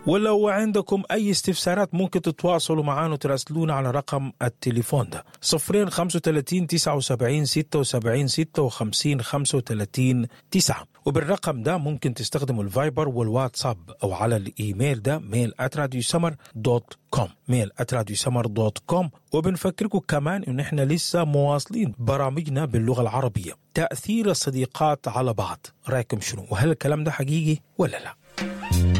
ولو عندكم أي استفسارات ممكن تتواصلوا معنا وتراسلونا على رقم التليفون ده صفرين خمسة وتلاتين تسعة وسبعين ستة وسبعين ستة وخمسين خمسة وتلاتين تسعة وبالرقم ده ممكن تستخدموا الفايبر والواتساب أو على الإيميل ده ميل سمر دوت كوم ميل سمر دوت كوم وبنفكركم كمان إن إحنا لسه مواصلين برامجنا باللغة العربية تأثير الصديقات على بعض رأيكم شنو وهل الكلام ده حقيقي ولا لا